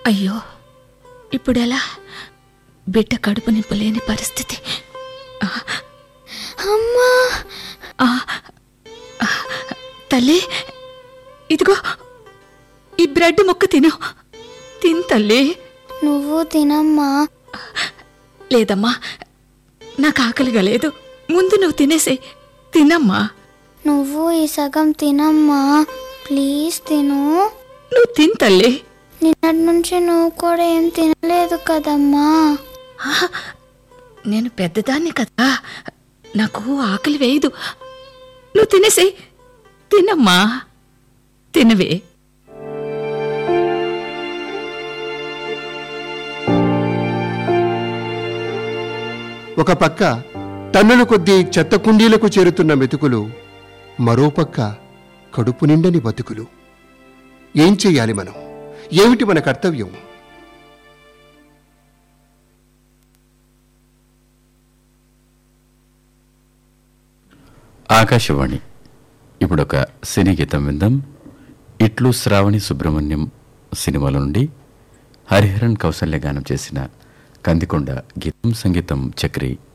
అయ్యో ఇప్పుడెలా బిడ్డ కడుపు నింపలేని పరిస్థితి అమ్మా ఆ, ఆ, తల్లి ఇదిగో ఈ బ్రెడ్ ముక్క తిను తిన్ తల్లి నువ్వు తినమ్మా లేదమ్మా నాకు ఆకలిగా లేదు ముందు నువ్వు తినేసి తినమ్మా నువ్వు ఈ సగం తినమ్మా ప్లీజ్ తిను నువ్వు తిన్ తల్లి నిన్నటి నుంచి నువ్వు కూడా ఏం తినలేదు కదమ్మా ఆ, నేను పెద్దదాన్ని కదా నాకు ఆకలి వేయదు నువ్వు తినేసి తినమ్మా తినవే ఒక పక్క టన్నుల కొద్దీ చెత్త కుండీలకు చేరుతున్న మెతుకులు మరోపక్క కడుపు నిండని బతుకులు ఏం చెయ్యాలి మనం ఏమిటి మన కర్తవ్యం ఆకాశవాణి ఇప్పుడు ఒక సినీ గీతం విందాం ఇట్లు శ్రావణి సుబ్రహ్మణ్యం సినిమాల నుండి హరిహరన్ కౌసల్య గానం చేసిన కందికొండ గీతం సంగీతం చక్రి